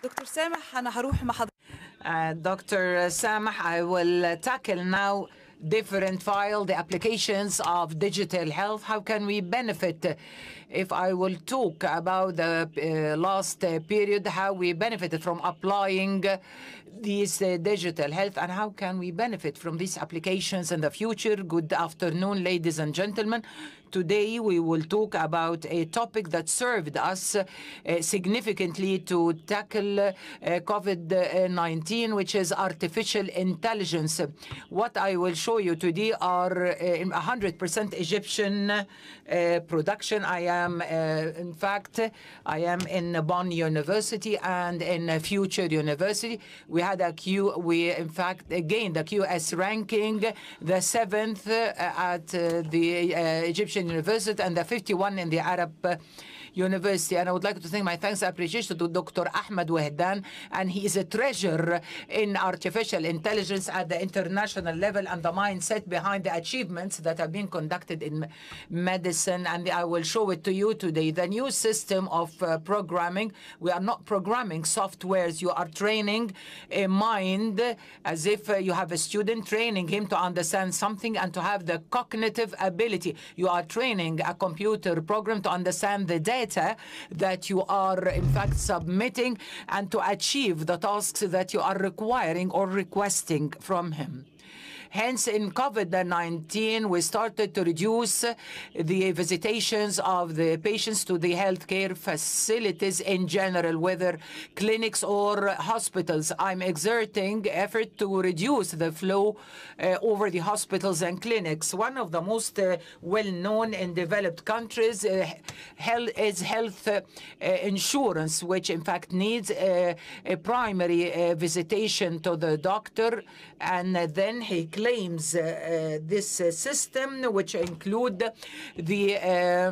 دكتور سامح انا هروح مع حضرتك Uh, Dr. Samah, I will tackle now different file, the applications of digital health. How can we benefit? If I will talk about the uh, last uh, period, how we benefited from applying these uh, digital health and how can we benefit from these applications in the future. Good afternoon, ladies and gentlemen. Today we will talk about a topic that served us uh, significantly to tackle uh, COVID-19, which is artificial intelligence. What I will show you today are uh, 100% Egyptian uh, production. I am, uh, in fact, I am in Bonn University and in Future University. We had a Q, we in fact gained the QS ranking, the seventh uh, at uh, the uh, Egyptian University and the 51 in the Arab uh, University. And I would like to thank my thanks and appreciation to Dr. Ahmed Wahdan, and he is a treasure in artificial intelligence at the international level and the mindset behind the achievements that have been conducted in medicine. And I will show it to you today. The new system of uh, programming, we are not programming softwares, you are training a mind as if uh, you have a student training him to understand something and to have the cognitive ability. You are training a computer program to understand the data that you are in fact submitting and to achieve the tasks that you are requiring or requesting from him. Hence, in COVID-19, we started to reduce the visitations of the patients to the healthcare facilities in general, whether clinics or hospitals. I'm exerting effort to reduce the flow uh, over the hospitals and clinics. One of the most uh, well-known in developed countries uh, health, is health uh, uh, insurance, which in fact needs a, a primary uh, visitation to the doctor, and then he claims uh, uh, this uh, system, which include the uh,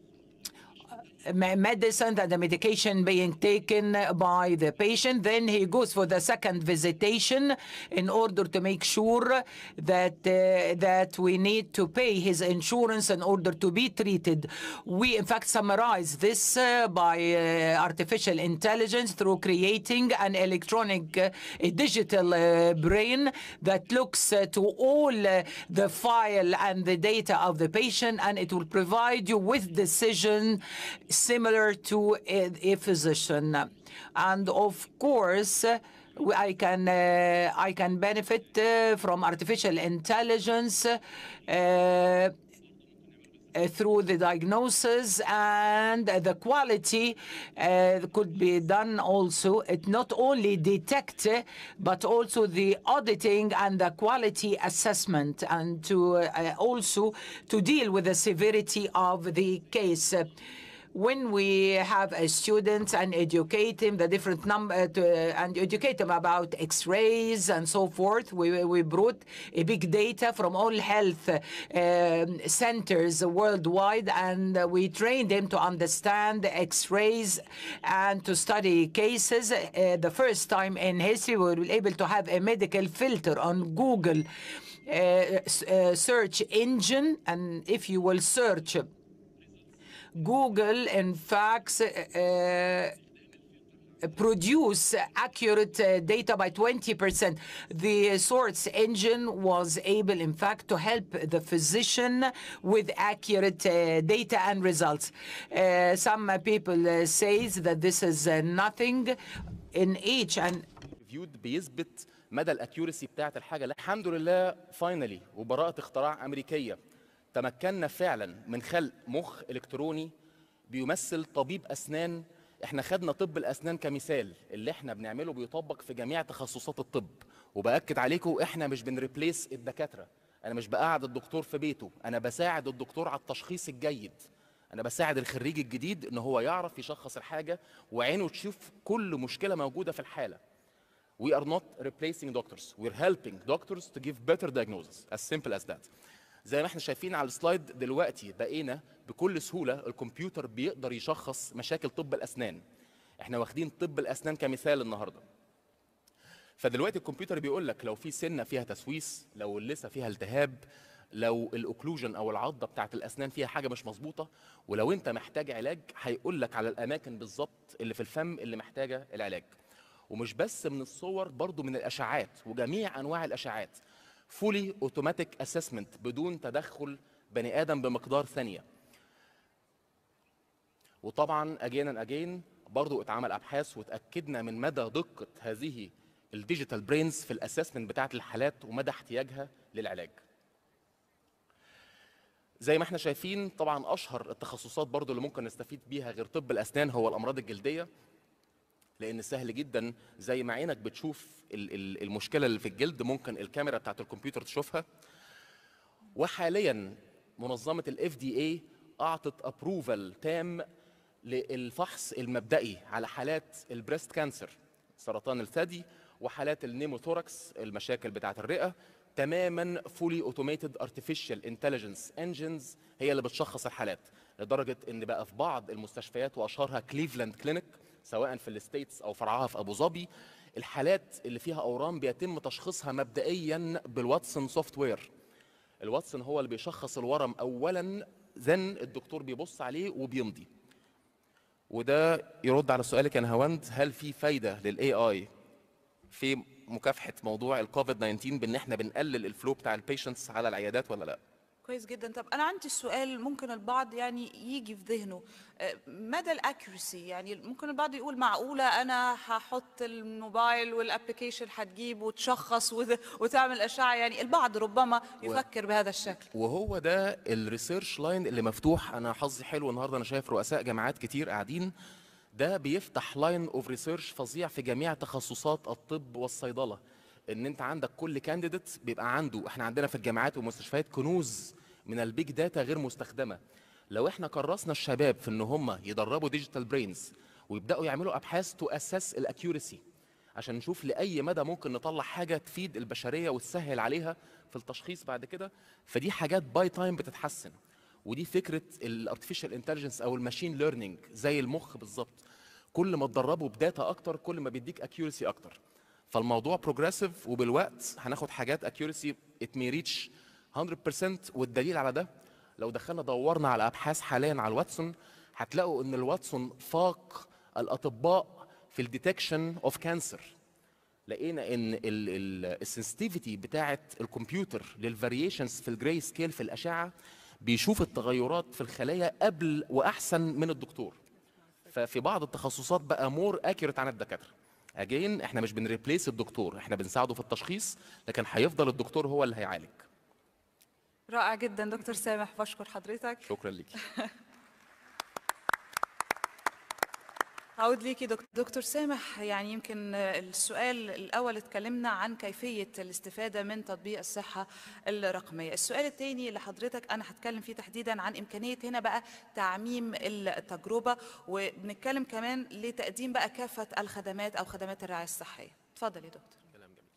me- medicine and the medication being taken by the patient. Then he goes for the second visitation in order to make sure that uh, that we need to pay his insurance in order to be treated. We in fact summarize this uh, by uh, artificial intelligence through creating an electronic, uh, a digital uh, brain that looks uh, to all uh, the file and the data of the patient, and it will provide you with decision similar to a, a physician. And of course, uh, I can uh, I can benefit uh, from artificial intelligence. Uh, uh, through the diagnosis and the quality uh, could be done also. It not only detect, uh, but also the auditing and the quality assessment, and to uh, also to deal with the severity of the case when we have a student and educate him the different number to, and educate him about x-rays and so forth we, we brought a big data from all health um, centers worldwide and we trained them to understand x-rays and to study cases uh, the first time in history we were able to have a medical filter on google uh, uh, search engine and if you will search Google, in fact, uh, produce accurate uh, data by 20%. The source engine was able, in fact, to help the physician with accurate uh, data and results. Uh, some people uh, says that this is uh, nothing in each and فيود بيثبت مدى الاكيورسي بتاعت الحاجه لا الحمد لله فاينلي وبراءه اختراع امريكيه تمكنا فعلا من خلق مخ الكتروني بيمثل طبيب اسنان احنا خدنا طب الاسنان كمثال اللي احنا بنعمله بيطبق في جميع تخصصات الطب وباكد عليكم احنا مش بنريبليس الدكاتره انا مش بقعد الدكتور في بيته انا بساعد الدكتور على التشخيص الجيد انا بساعد الخريج الجديد ان هو يعرف يشخص الحاجه وعينه تشوف كل مشكله موجوده في الحاله We are not replacing doctors. We're helping doctors to give better diagnosis. As simple as that. زي ما احنا شايفين على السلايد دلوقتي بقينا بكل سهولة الكمبيوتر بيقدر يشخص مشاكل طب الأسنان. احنا واخدين طب الأسنان كمثال النهاردة. فدلوقتي الكمبيوتر بيقول لك لو في سنة فيها تسويس، لو اللثة فيها التهاب، لو الاوكلوجن او العضه بتاعت الاسنان فيها حاجه مش مظبوطه ولو انت محتاج علاج هيقول لك على الاماكن بالظبط اللي في الفم اللي محتاجه العلاج ومش بس من الصور برضو من الاشعاعات وجميع انواع الاشعاعات فولي اوتوماتيك اسسمنت بدون تدخل بني ادم بمقدار ثانيه وطبعا اجين اجين برضو اتعمل ابحاث وتاكدنا من مدى دقه هذه الديجيتال برينز في الاسسمنت بتاعه الحالات ومدى احتياجها للعلاج زي ما احنا شايفين طبعا اشهر التخصصات برضو اللي ممكن نستفيد بيها غير طب الاسنان هو الامراض الجلديه لان سهل جدا زي ما عينك بتشوف ال- ال- المشكله اللي في الجلد ممكن الكاميرا بتاعت الكمبيوتر تشوفها وحاليا منظمه الاف دي اي اعطت ابروفال تام للفحص المبدئي على حالات البريست كانسر سرطان الثدي وحالات النيموثوركس المشاكل بتاعه الرئه تماما فولي اوتوميتد ارتفيشال انتليجنس انجنز هي اللي بتشخص الحالات لدرجه ان بقى في بعض المستشفيات واشهرها كليفلاند كلينيك سواء في الستيتس او فرعها في ابو ظبي الحالات اللي فيها اورام بيتم تشخيصها مبدئيا بالواتسون سوفت وير الواتسون هو اللي بيشخص الورم اولا ذن الدكتور بيبص عليه وبيمضي وده يرد على سؤالك يا نهاوند هل في فايده للاي اي في مكافحه موضوع الكوفيد 19 بان احنا بنقلل الفلو بتاع البيشنتس على العيادات ولا لا كويس جدا طب انا عندي سؤال ممكن البعض يعني يجي في ذهنه آه، مدى الاكيورسي يعني ممكن البعض يقول معقوله انا هحط الموبايل والابلكيشن هتجيب وتشخص وت- وتعمل اشعه يعني البعض ربما يفكر بهذا الشكل وهو ده الريسيرش لاين اللي مفتوح انا حظي حلو النهارده انا شايف رؤساء جامعات كتير قاعدين ده بيفتح لاين اوف ريسيرش فظيع في جميع تخصصات الطب والصيدله ان انت عندك كل كانديديت بيبقى عنده احنا عندنا في الجامعات والمستشفيات كنوز من البيج داتا غير مستخدمه لو احنا كرسنا الشباب في ان هم يدربوا ديجيتال برينز ويبداوا يعملوا ابحاث تو اسس الاكيورسي عشان نشوف لاي مدى ممكن نطلع حاجه تفيد البشريه وتسهل عليها في التشخيص بعد كده فدي حاجات باي تايم بتتحسن ودي فكره الارتفيشال انتليجنس او الماشين ليرنينج زي المخ بالظبط كل ما تدربه بداتا اكتر كل ما بيديك اكيورسي اكتر فالموضوع بروجريسيف وبالوقت هناخد حاجات اكيورسي ات مي ريتش 100% والدليل على ده لو دخلنا دورنا على ابحاث حاليا على الواتسون هتلاقوا ان الواتسون فاق الاطباء في الديتكشن اوف كانسر لقينا ان السنسيتيفيتي بتاعه الكمبيوتر للفاريشنز في الجراي سكيل في الاشعه بيشوف التغيرات في الخلايا قبل واحسن من الدكتور ففي بعض التخصصات بقى مور اكيوريت عن الدكاتره اجين احنا مش بنريبليس الدكتور احنا بنساعده في التشخيص لكن هيفضل الدكتور هو اللي هيعالج رائع جدا دكتور سامح بشكر حضرتك شكرا ليكي أعود ليكي دكتور, دكتور سامح يعني يمكن السؤال الأول اتكلمنا عن كيفية الاستفادة من تطبيق الصحة الرقمية السؤال الثاني اللي حضرتك أنا هتكلم فيه تحديدا عن إمكانية هنا بقى تعميم التجربة وبنتكلم كمان لتقديم بقى كافة الخدمات أو خدمات الرعاية الصحية اتفضل يا دكتور كلام جميل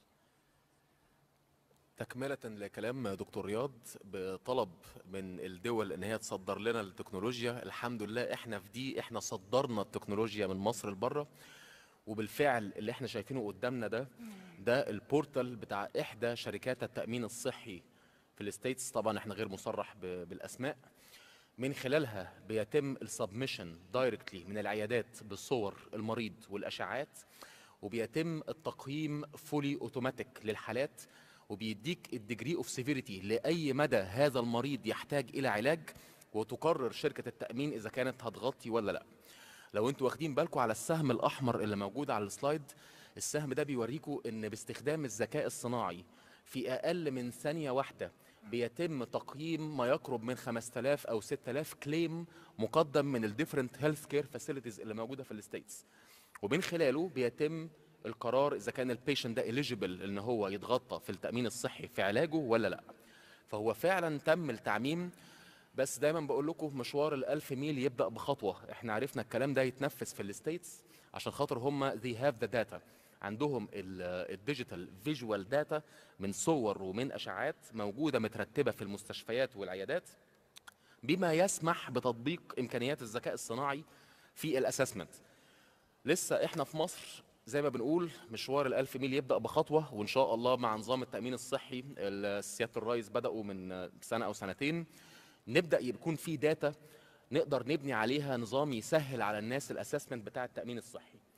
تكملة لكلام دكتور رياض بطلب من الدول ان هي تصدر لنا التكنولوجيا الحمد لله احنا في دي احنا صدرنا التكنولوجيا من مصر لبره وبالفعل اللي احنا شايفينه قدامنا ده ده البورتال بتاع احدى شركات التأمين الصحي في الستيتس طبعا احنا غير مصرح ب- بالاسماء من خلالها بيتم السبمشن دايركتلي من العيادات بالصور المريض والاشعاعات وبيتم التقييم فولي اوتوماتيك للحالات وبيديك الديجري اوف سيفيريتي لاي مدى هذا المريض يحتاج الى علاج وتقرر شركه التامين اذا كانت هتغطي ولا لا لو انتوا واخدين بالكم على السهم الاحمر اللي موجود على السلايد السهم ده بيوريكم ان باستخدام الذكاء الصناعي في اقل من ثانيه واحده بيتم تقييم ما يقرب من 5000 او 6000 كليم مقدم من الديفرنت هيلث كير فاسيلتيز اللي موجوده في الستيتس ومن خلاله بيتم القرار اذا كان البيشنت ده اليجيبل ان هو يتغطى في التامين الصحي في علاجه ولا لا فهو فعلا تم التعميم بس دايما بقول لكم مشوار الألف ميل يبدأ بخطوة احنا عرفنا الكلام ده يتنفذ في الستيتس عشان خاطر هم they have the data عندهم الديجيتال فيجوال داتا من صور ومن اشعاعات موجوده مترتبه في المستشفيات والعيادات بما يسمح بتطبيق امكانيات الذكاء الصناعي في الاسسمنت لسه احنا في مصر زي ما بنقول مشوار الألف ميل يبدأ بخطوة وإن شاء الله مع نظام التأمين الصحي ال- سيادة الرئيس بدأوا من سنة أو سنتين نبدأ يكون في داتا نقدر نبني عليها نظام يسهل على الناس الأسسمنت بتاع التأمين الصحي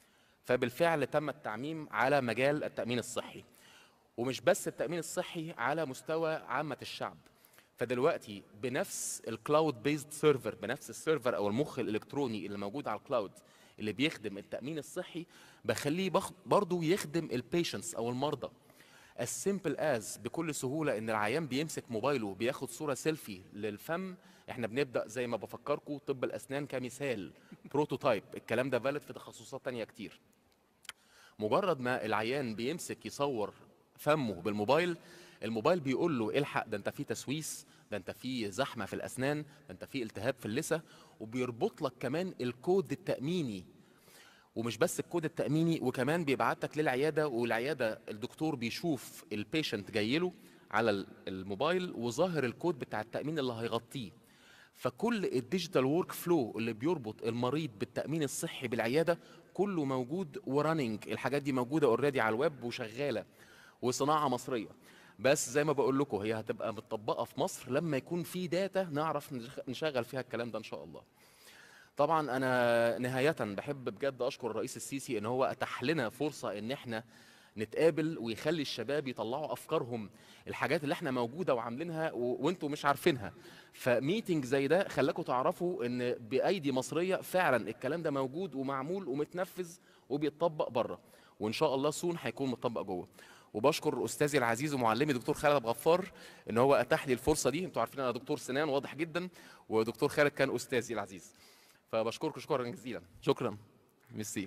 فبالفعل تم التعميم على مجال التامين الصحي ومش بس التامين الصحي على مستوى عامه الشعب فدلوقتي بنفس الكلاود بيزد سيرفر بنفس السيرفر او المخ الالكتروني اللي موجود على الكلاود اللي بيخدم التامين الصحي بخليه بخ- برضه يخدم البيشنتس او المرضى as simple as بكل سهوله ان العيان بيمسك موبايله بياخد صوره سيلفي للفم احنا بنبدا زي ما بفكركم طب الاسنان كمثال بروتوتايب الكلام ده فالid في تخصصات تانية كتير مجرد ما العيان بيمسك يصور فمه بالموبايل الموبايل بيقول له الحق ده انت في تسويس ده انت في زحمه في الاسنان ده انت في التهاب في اللثه وبيربط لك كمان الكود التاميني ومش بس الكود التاميني وكمان بيبعتك للعياده والعياده الدكتور بيشوف البيشنت جاي له على ال- الموبايل وظاهر الكود بتاع التامين اللي هيغطيه فكل الديجيتال ورك فلو اللي بيربط المريض بالتامين الصحي بالعياده كله موجود ورننج الحاجات دي موجوده اوريدي على الويب وشغاله وصناعه مصريه بس زي ما بقول لكم هي هتبقى متطبقه في مصر لما يكون في داتا نعرف نشغ- نشغل فيها الكلام ده ان شاء الله طبعا انا نهايه بحب بجد اشكر الرئيس السيسي ان هو اتاح لنا فرصه ان احنا نتقابل ويخلي الشباب يطلعوا افكارهم الحاجات اللي احنا موجوده وعاملينها و... وانتوا مش عارفينها فميتنج زي ده خلاكم تعرفوا ان بايدي مصريه فعلا الكلام ده موجود ومعمول ومتنفذ وبيتطبق بره وان شاء الله سون هيكون متطبق جوه وبشكر استاذي العزيز ومعلمي دكتور خالد أبو غفار ان هو اتاح لي الفرصه دي انتوا عارفين انا دكتور سنان واضح جدا ودكتور خالد كان استاذي العزيز فبشكركم شكرا جزيلا شكرا ميرسي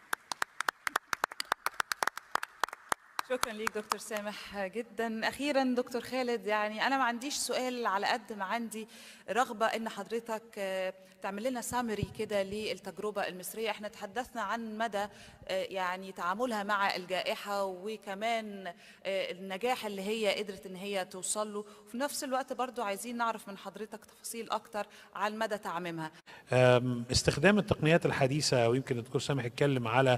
شكرا ليك دكتور سامح جدا اخيرا دكتور خالد يعني انا ما عنديش سؤال على قد ما عندي رغبه ان حضرتك آه، تعمل لنا سامري كده للتجربه المصريه احنا تحدثنا عن مدى آه، يعني تعاملها مع الجائحه وكمان آه، النجاح اللي هي قدرت ان هي توصل له وفي نفس الوقت برضو عايزين نعرف من حضرتك تفاصيل اكتر عن مدى تعميمها أم، استخدام التقنيات الحديثه ويمكن الدكتور سامح يتكلم على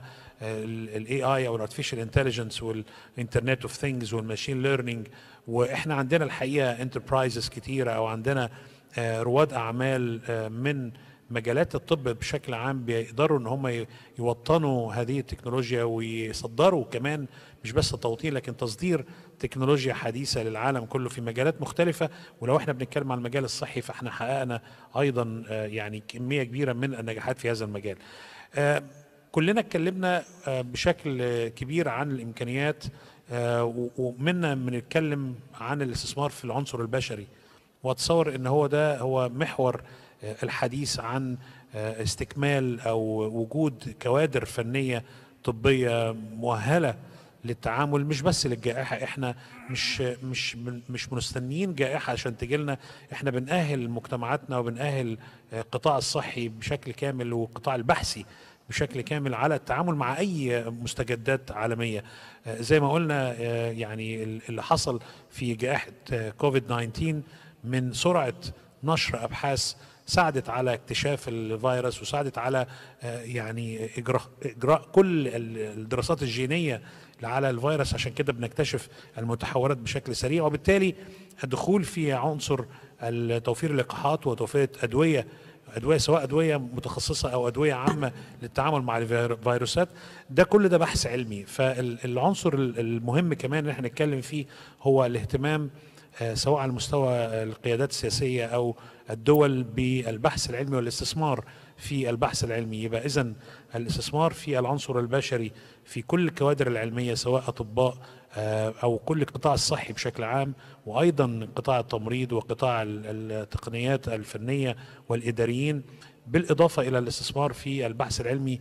الاي اي او الارتفيشال انتليجنس والانترنت اوف ثينجز والماشين ليرنينج واحنا عندنا الحقيقه انتربرايزز كتيره او عندنا آه، رواد اعمال آه، من مجالات الطب بشكل عام بيقدروا ان هم ي- يوطنوا هذه التكنولوجيا ويصدروا كمان مش بس توطين لكن تصدير تكنولوجيا حديثه للعالم كله في مجالات مختلفه ولو احنا بنتكلم عن المجال الصحي فاحنا حققنا ايضا آه، يعني كميه كبيره من النجاحات في هذا المجال. آه، كلنا اتكلمنا آه، بشكل آه، كبير عن الامكانيات آه، و- ومنا بنتكلم عن الاستثمار في العنصر البشري واتصور ان هو ده هو محور آه، الحديث عن آه، استكمال او وجود كوادر فنيه طبيه مؤهله للتعامل مش بس للجائحه احنا مش مش من- مش مستنيين جائحه عشان تجي لنا احنا بنأهل مجتمعاتنا وبنأهل آه، القطاع الصحي بشكل كامل والقطاع البحثي بشكل كامل على التعامل مع اي مستجدات عالميه آه، زي ما قلنا آه، يعني ال- اللي حصل في جائحه آه، كوفيد 19 من سرعه نشر ابحاث ساعدت على اكتشاف الفيروس وساعدت على آه، يعني اجراء اجراء كل ال- الدراسات الجينيه على الفيروس عشان كده بنكتشف المتحورات بشكل سريع وبالتالي الدخول في عنصر توفير اللقاحات وتوفير ادويه ادويه سواء ادويه متخصصه او ادويه عامه للتعامل مع الفيروسات ده كل ده بحث علمي فالعنصر المهم كمان اللي احنا نتكلم فيه هو الاهتمام آه، سواء على مستوى القيادات السياسيه او الدول بالبحث العلمي والاستثمار في البحث العلمي يبقى اذا الاستثمار في العنصر البشري في كل الكوادر العلميه سواء اطباء آه، او كل القطاع الصحي بشكل عام وايضا قطاع التمريض وقطاع ال- التقنيات الفنيه والاداريين بالاضافه الى الاستثمار في البحث العلمي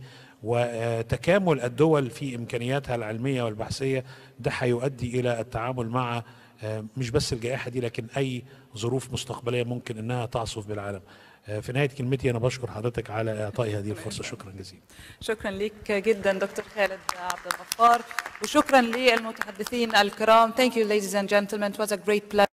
وتكامل الدول في امكانياتها العلميه والبحثيه ده هيؤدي الى التعامل مع آه، مش بس الجائحه دي لكن اي ظروف مستقبليه ممكن انها تعصف بالعالم. آه، في نهايه كلمتي انا بشكر حضرتك على اعطائي هذه الفرصه شكرا جزيلا. شكرا لك جدا دكتور خالد عبد الغفار وشكرا للمتحدثين الكرام Thank you ladies and gentlemen it was a great pleasure